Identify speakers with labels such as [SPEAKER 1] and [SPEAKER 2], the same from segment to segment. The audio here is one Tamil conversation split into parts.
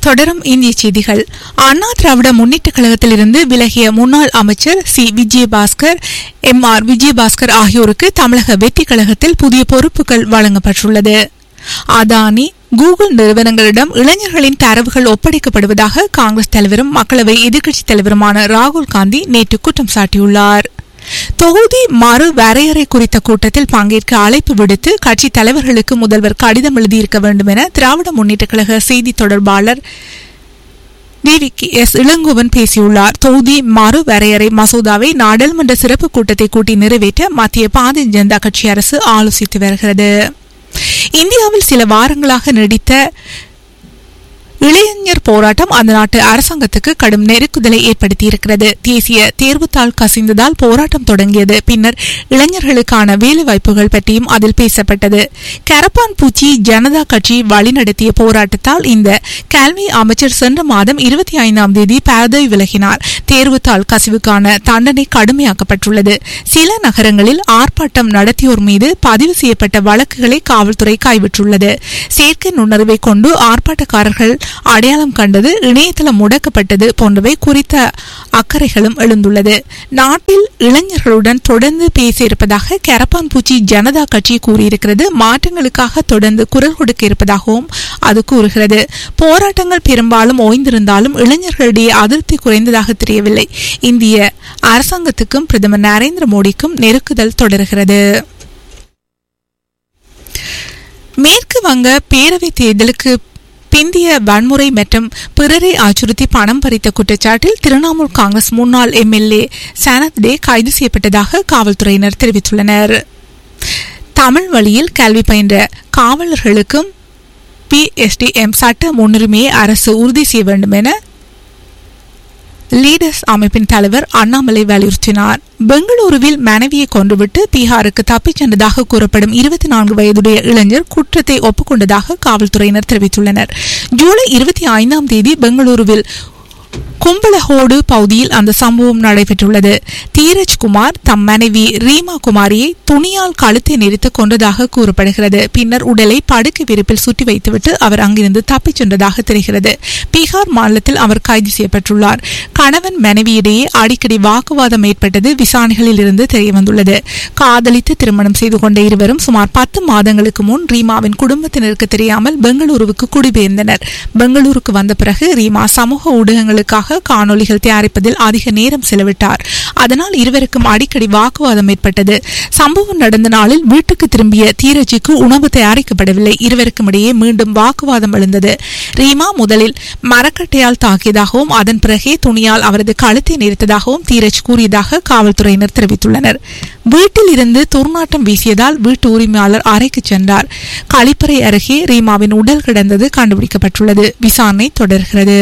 [SPEAKER 1] தொடரும் இந்திய செய்திகள் அண்ணா திராவிட முன்னேற்றக் கழகத்திலிருந்து விலகிய முன்னாள் அமைச்சர் C Vijayabaskar M R Vijayabaskar ஆகியோருக்கு தமிழக வெற்றி கழகத்தில் புதிய பொறுப்புகள் வழங்கப்பட்டுள்ளது அதானி கூகுள் நிறுவனங்களிடம் இளைஞர்களின் தரவுகள் ஒப்படைக்கப்படுவதாக காங்கிரஸ் தலைவரும் மக்களவை எதிர்க்கட்சித் தலைவருமான ராகுல் காந்தி நேற்று குற்றம் சாட்டியுள்ளார் தொகுதி மறு வரையறை குறித்த கூட்டத்தில் பங்கேற்க அழைப்பு விடுத்து கட்சி தலைவர்களுக்கு முதல்வர் கடிதம் எழுதியிருக்க வேண்டும் என திராவிட முன்னேற்றக் கழக செய்தி தொடர்பாளர் டிவிக்கு எஸ் இளங்கோவன் பேசியுள்ளார் தொகுதி மறு வரையறை மசோதாவை நாடாளுமன்ற சிறப்பு கூட்டத்தை கூட்டி நிறைவேற்ற மத்திய பாரதிய ஜனதா கட்சி அரசு ஆலோசித்து வருகிறது இந்தியாவில் சில வாரங்களாக நீடித்த இளைஞர் போராட்டம் அந்த நாட்டு அரசாங்கத்துக்கு கடும் நெருக்குதலை ஏற்படுத்தியிருக்கிறது தேசிய தேர்வுத்தாள் கசிந்ததால் போராட்டம் தொடங்கியது பின்னர் இளைஞர்களுக்கான வேலைவாய்ப்புகள் பற்றியும் அதில் பேசப்பட்டது கரப்பான் பூச்சி ஜனதா கட்சி வழிநடத்திய போராட்டத்தால் இந்த கல்வி அமைச்சர் சென்ற மாதம் இருபத்தி ஐந்தாம் தேதி பதவி விலகினார் தேர்வுத்தாள் கசிவுக்கான தண்டனை கடுமையாக்கப்பட்டுள்ளது சில நகரங்களில் ஆர்ப்பாட்டம் நடத்தியோர் மீது பதிவு செய்யப்பட்ட வழக்குகளை காவல்துறை கைவிட்டுள்ளது செயற்கை நுண்ணறிவை கொண்டு ஆர்ப்பாட்டக்காரர்கள் அடையாளம் கண்டது இணையதளம் முடக்கப்பட்டது போன்றவை குறித்த அக்கறைகளும் எழுந்துள்ளது நாட்டில் இளைஞர்களுடன் தொடர்ந்து பேசியிருப்பதாக கரப்பான் பூச்சி ஜனதா கட்சி கூறியிருக்கிறது மாற்றங்களுக்காக தொடர்ந்து குரல் கொடுக்க இருப்பதாகவும் அது கூறுகிறது போராட்டங்கள் பெரும்பாலும் ஓய்ந்திருந்தாலும் இளைஞர்களிடையே அதிருப்தி குறைந்ததாக தெரியவில்லை இந்திய அரசாங்கத்துக்கும் பிரதமர் நரேந்திர மோடிக்கும் நெருக்குதல் தொடர்கிறது மேற்கு வங்க பேரவைத் தேர்தலுக்கு பிந்திய வன்முறை மற்றும் பிறரை அச்சுறுத்தி பணம் பறித்த குற்றச்சாட்டில் திரிணாமுல் காங்கிரஸ் முன்னாள் எம்எல்ஏ சனத் டே கைது செய்யப்பட்டதாக காவல்துறையினர் தெரிவித்துள்ளனர் தமிழ் வழியில் கல்வி பயின்ற காவலர்களுக்கும் பிஎஸ்டிஎம் சட்ட முன்னுரிமையை அரசு உறுதி செய்ய வேண்டும் என லீடர்ஸ் அமைப்பின் தலைவர் அண்ணாமலை வலியுறுத்தினார் பெங்களூருவில் மனைவியை கொன்றுவிட்டு பீகாருக்கு தப்பிச் சென்றதாக கூறப்படும் இருபத்தி நான்கு வயதுடைய இளைஞர் குற்றத்தை ஒப்புக்கொண்டதாக காவல்துறையினர் தெரிவித்துள்ளனர் ஜூலை இருபத்தி ஐந்தாம் தேதி பெங்களூருவில் கும்பலஹோடு பகுதியில் அந்த சம்பவம் நடைபெற்றுள்ளது தீரஜ் குமார் தம் மனைவி ரீமா குமாரியை துணியால் கழுத்தை நெரித்து கொண்டதாக கூறப்படுகிறது பின்னர் உடலை படுக்கை விரிப்பில் சுற்றி வைத்துவிட்டு அவர் அங்கிருந்து தப்பிச் சென்றதாக தெரிகிறது பீகார் மாநிலத்தில் அவர் கைது செய்யப்பட்டுள்ளார் கணவன் மனைவியிடையே அடிக்கடி வாக்குவாதம் ஏற்பட்டது விசாரணைகளில் இருந்து தெரியவந்துள்ளது காதலித்து திருமணம் செய்து கொண்ட இருவரும் சுமார் பத்து மாதங்களுக்கு முன் ரீமாவின் குடும்பத்தினருக்கு தெரியாமல் பெங்களூருவுக்கு குடிபெயர்ந்தனர் பெங்களூருக்கு வந்த பிறகு ரீமா சமூக ஊடகங்களுக்காக காணொலிகள் தயாரிப்பதில் அதிக நேரம் செலவிட்டார் அதனால் இருவருக்கும் அடிக்கடி வாக்குவாதம் ஏற்பட்டது சம்பவம் நடந்த நாளில் வீட்டுக்கு திரும்பிய தீரஜிக்கு உணவு தயாரிக்கப்படவில்லை இருவருக்கும் இடையே மீண்டும் வாக்குவாதம் எழுந்தது ரீமா முதலில் மரக்கட்டையால் தாக்கியதாகவும் அதன் பிறகே துணியால் அவரது கழுத்தை நெரித்ததாகவும் தீரஜ் கூறியதாக காவல்துறையினர் தெரிவித்துள்ளனர் வீட்டில் இருந்து துர்நாட்டம் வீசியதால் வீட்டு உரிமையாளர் அறைக்கு சென்றார் கழிப்பறை அருகே ரீமாவின் உடல் கிடந்தது கண்டுபிடிக்கப்பட்டுள்ளது விசாரணை தொடர்கிறது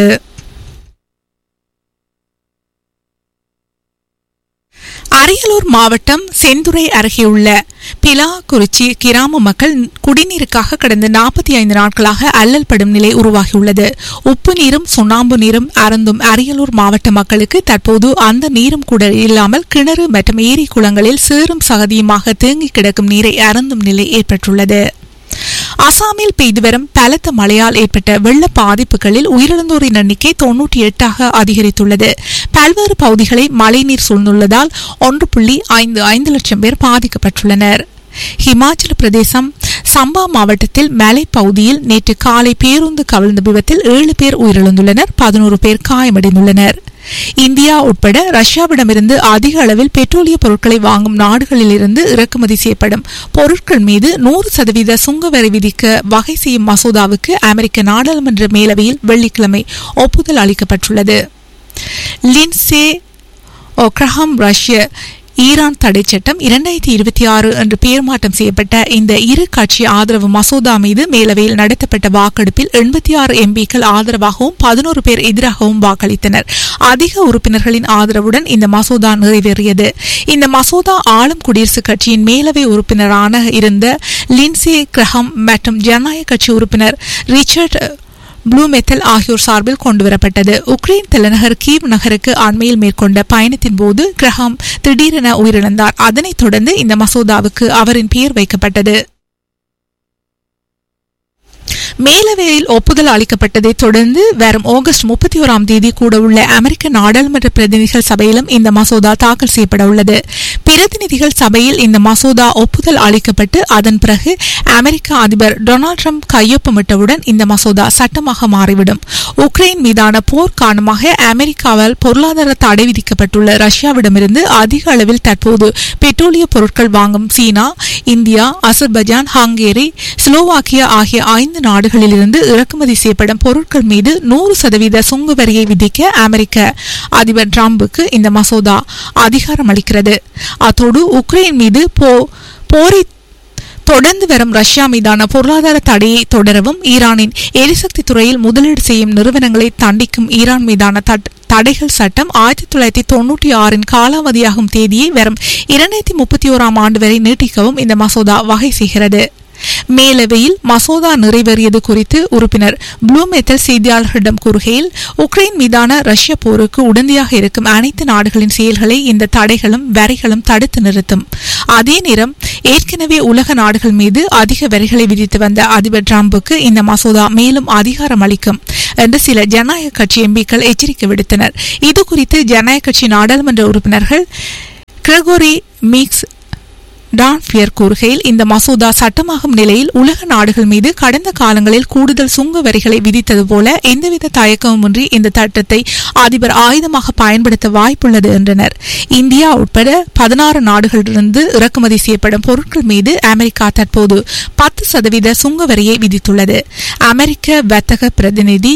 [SPEAKER 1] அரியலூர் மாவட்டம் செந்துறை அருகேயுள்ள பிலாக்குறிச்சி கிராம மக்கள் குடிநீருக்காக கடந்த நாற்பத்தி ஐந்து நாட்களாக அல்லல் படும் நிலை உருவாகியுள்ளது உப்பு நீரும் சுண்ணாம்பு நீரும் அருந்தும் அரியலூர் மாவட்ட மக்களுக்கு தற்போது அந்த நீரும் கூட இல்லாமல் கிணறு மற்றும் ஏரி குளங்களில் சேரும் சகதியுமாக தேங்கி கிடக்கும் நீரை அருந்தும் நிலை ஏற்பட்டுள்ளது அசாமில் பெய்து வரும் பலத்த மழையால் ஏற்பட்ட வெள்ள பாதிப்புகளில் உயிரிழந்தோரின் எண்ணிக்கை தொன்னூற்றி எட்டாக அதிகரித்துள்ளது பல்வேறு பகுதிகளை மழைநீர் சூழ்ந்துள்ளதால் ஒன்று புள்ளி ஐந்து ஐந்து லட்சம் பேர் பாதிக்கப்பட்டுள்ளனர் ஹிமாச்சல பிரதேசம் சம்பா மாவட்டத்தில் மலைப்பகுதியில் நேற்று காலை பேருந்து கவிழ்ந்த விபத்தில் ஏழு பேர் உயிரிழந்துள்ளனர் பதினோரு பேர் காயமடைந்துள்ளனர் இந்தியா உட்பட ரஷ்யாவிடமிருந்து அதிக அளவில் பெட்ரோலிய பொருட்களை வாங்கும் நாடுகளிலிருந்து இறக்குமதி செய்யப்படும் பொருட்கள் மீது நூறு சதவீத சுங்க வரி விதிக்க வகை செய்யும் மசோதாவுக்கு அமெரிக்க நாடாளுமன்ற மேலவையில் வெள்ளிக்கிழமை ஒப்புதல் அளிக்கப்பட்டுள்ளது லின்சே ஒக்ரஹாம் ரஷ்ய ஈரான் தடை சட்டம் இரண்டாயிரத்தி இருபத்தி ஆறு என்று பெயர் மாற்றம் செய்யப்பட்ட இந்த இரு கட்சி ஆதரவு மசோதா மீது மேலவையில் நடத்தப்பட்ட வாக்கெடுப்பில் எண்பத்தி ஆறு எம்பிக்கள் ஆதரவாகவும் பதினோரு பேர் எதிராகவும் வாக்களித்தனர் அதிக உறுப்பினர்களின் ஆதரவுடன் இந்த மசோதா நிறைவேறியது இந்த மசோதா ஆளும் குடியரசுக் கட்சியின் மேலவை உறுப்பினரான இருந்த லின்சே கிரஹம் மற்றும் ஜனநாயக கட்சி உறுப்பினர் ரிச்சர்ட் ப்ளூ மெத்தல் ஆகியோர் சார்பில் கொண்டுவரப்பட்டது உக்ரைன் தலைநகர் கீவ் நகருக்கு அண்மையில் மேற்கொண்ட பயணத்தின் போது கிரஹாம் திடீரென உயிரிழந்தார் அதனைத் தொடர்ந்து இந்த மசோதாவுக்கு அவரின் பெயர் வைக்கப்பட்டது மேலவையில் ஒப்புதல் அளிக்கப்பட்டதை தொடர்ந்து வரும் ஆகஸ்ட் முப்பத்தி ஓராம் தேதி கூட உள்ள அமெரிக்க நாடாளுமன்ற பிரதிநிதிகள் சபையிலும் இந்த மசோதா தாக்கல் செய்யப்பட உள்ளது பிரதிநிதிகள் சபையில் இந்த மசோதா ஒப்புதல் அளிக்கப்பட்டு அதன் பிறகு அமெரிக்க அதிபர் டொனால்ட் ட்ரம்ப் கையொப்பமிட்டவுடன் இந்த மசோதா சட்டமாக மாறிவிடும் உக்ரைன் மீதான போர் காரணமாக அமெரிக்காவால் பொருளாதார தடை விதிக்கப்பட்டுள்ள ரஷ்யாவிடமிருந்து அதிக அளவில் தற்போது பெட்ரோலிய பொருட்கள் வாங்கும் சீனா இந்தியா அசர்பைஜான் ஹங்கேரி ஸ்லோவாக்கியா ஆகிய ஐந்து நாடுகளிலிருந்து இறக்குமதி செய்யப்படும் பொருட்கள் மீது நூறு சதவீத சுங்க வரியை விதிக்க அமெரிக்க அதிபர் டிரம்புக்கு இந்த மசோதா அதிகாரம் அளிக்கிறது அத்தோடு உக்ரைன் மீது போ போரை தொடர்ந்து வரும் ரஷ்யா மீதான பொருளாதார தடையை தொடரவும் ஈரானின் எரிசக்தி துறையில் முதலீடு செய்யும் நிறுவனங்களை தண்டிக்கும் ஈரான் மீதான தட்- தடைகள் சட்டம் ஆயிரத்தி தொள்ளாயிரத்தி தொன்னூற்றி ஆறின் காலாவதியாகும் தேதியை வரும் இரண்டாயிரத்தி முப்பத்தி ஓராம் ஆண்டு வரை நீட்டிக்கவும் இந்த மசோதா வகை செய்கிறது மேலவையில் மசோதா நிறைவேறியது குறித்து உறுப்பினர் ப்ளூமெத்தல் செய்தியாளர்களிடம் கூறுகையில் உக்ரைன் மீதான ரஷ்ய போருக்கு உடந்தையாக இருக்கும் அனைத்து நாடுகளின் செயல்களை இந்த தடைகளும் வரிகளும் தடுத்து நிறுத்தும் அதே நேரம் ஏற்கனவே உலக நாடுகள் மீது அதிக வரிகளை விதித்து வந்த அதிபர் டிரம்புக்கு இந்த மசோதா மேலும் அதிகாரம் அளிக்கும் என்று சில ஜனநாயக கட்சி எம்பிக்கள் எச்சரிக்கை விடுத்தனர் இது குறித்து ஜனநாயக கட்சி நாடாளுமன்ற உறுப்பினர்கள் கிரகோரி மீக்ஸ் டான்பியர் கூறுகையில் இந்த மசோதா சட்டமாகும் நிலையில் உலக நாடுகள் மீது கடந்த காலங்களில் கூடுதல் சுங்க வரிகளை விதித்தது போல எந்தவித தயக்கமுமின்றி இந்த சட்டத்தை அதிபர் ஆயுதமாக பயன்படுத்த வாய்ப்புள்ளது என்றனர் இந்தியா உட்பட பதினாறு நாடுகளிலிருந்து இறக்குமதி செய்யப்படும் பொருட்கள் மீது அமெரிக்கா தற்போது பத்து சதவீத சுங்க வரியை விதித்துள்ளது அமெரிக்க வர்த்தக பிரதிநிதி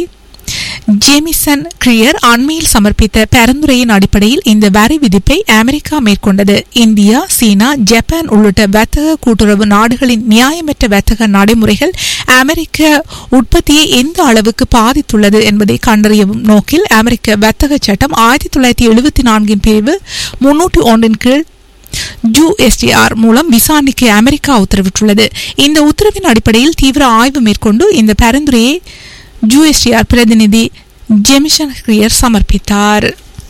[SPEAKER 1] ஜேமிசன் கிரியர் அண்மையில் சமர்ப்பித்த பரிந்துரையின் அடிப்படையில் இந்த வரி விதிப்பை அமெரிக்கா மேற்கொண்டது இந்தியா சீனா ஜப்பான் உள்ளிட்ட வர்த்தக கூட்டுறவு நாடுகளின் நியாயமற்ற வர்த்தக நடைமுறைகள் அமெரிக்க உற்பத்தியை எந்த அளவுக்கு பாதித்துள்ளது என்பதை கண்டறியவும் நோக்கில் அமெரிக்க வர்த்தக சட்டம் ஆயிரத்தி தொள்ளாயிரத்தி எழுபத்தி நான்கின் பிரிவு முன்னூற்றி ஒன்றின் கீழ் யுஎஸ்டிஆர் மூலம் விசாரணைக்கு அமெரிக்கா உத்தரவிட்டுள்ளது இந்த உத்தரவின் அடிப்படையில் தீவிர ஆய்வு மேற்கொண்டு இந்த பரிந்துரையை யுஎஸ்டிஆர் பிரதிநிதி ஜெமிஷன் கிரியர் சமர்ப்பித்தார்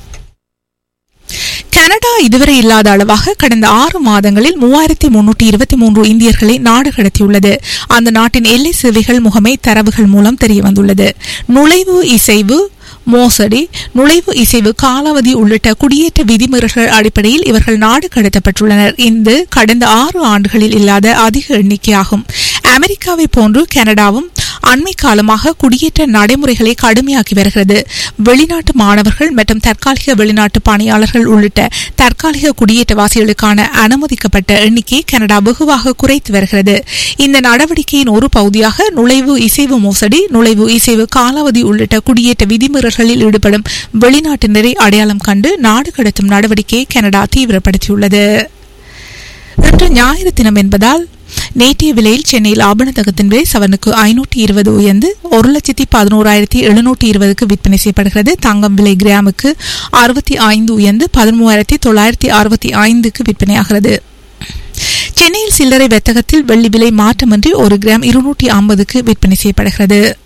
[SPEAKER 1] கனடா இதுவரை இல்லாத அளவாக கடந்த ஆறு மாதங்களில் மூவாயிரத்தி முன்னூற்றி இருபத்தி மூன்று இந்தியர்களை நாடு கடத்தியுள்ளது அந்த நாட்டின் எல்லை சேவைகள் முகமை தரவுகள் மூலம் தெரியவந்துள்ளது நுழைவு இசைவு மோசடி நுழைவு இசைவு காலாவதி உள்ளிட்ட குடியேற்ற விதிமுறைகள் அடிப்படையில் இவர்கள் நாடு கடத்தப்பட்டுள்ளனர் இந்த கடந்த ஆறு ஆண்டுகளில் இல்லாத அதிக எண்ணிக்கையாகும் அமெரிக்காவை போன்று கனடாவும் அண்மை காலமாக குடியேற்ற நடைமுறைகளை கடுமையாக்கி வருகிறது வெளிநாட்டு மாணவர்கள் மற்றும் தற்காலிக வெளிநாட்டு பணியாளர்கள் உள்ளிட்ட தற்காலிக குடியேற்றவாசிகளுக்கான அனுமதிக்கப்பட்ட எண்ணிக்கையை கனடா வெகுவாக குறைத்து வருகிறது இந்த நடவடிக்கையின் ஒரு பகுதியாக நுழைவு இசைவு மோசடி நுழைவு இசைவு காலாவதி உள்ளிட்ட குடியேற்ற விதிமுறைகளில் ஈடுபடும் வெளிநாட்டினரை அடையாளம் கண்டு நாடு கடத்தும் நடவடிக்கையை கனடா தீவிரப்படுத்தியுள்ளது இன்று ஞாயிறு தினம் என்பதால் நேற்றைய விலையில் சென்னையில் ஆபணத்தகத்தின் விலை சவனுக்கு ஐநூற்றி இருபது உயர்ந்து ஒரு லட்சத்தி பதினோராயிரத்தி எழுநூற்றி இருபதுக்கு விற்பனை செய்யப்படுகிறது தங்கம் விலை கிராமுக்கு அறுபத்தி ஐந்து உயர்ந்து பதிமூவாயிரத்தி தொள்ளாயிரத்தி அறுபத்தி ஐந்துக்கு விற்பனையாகிறது சென்னையில் சில்லறை வர்த்தகத்தில் வெள்ளி விலை மாற்றமின்றி ஒரு கிராம் இருநூற்றி ஐம்பதுக்கு விற்பனை செய்யப்படுகிறது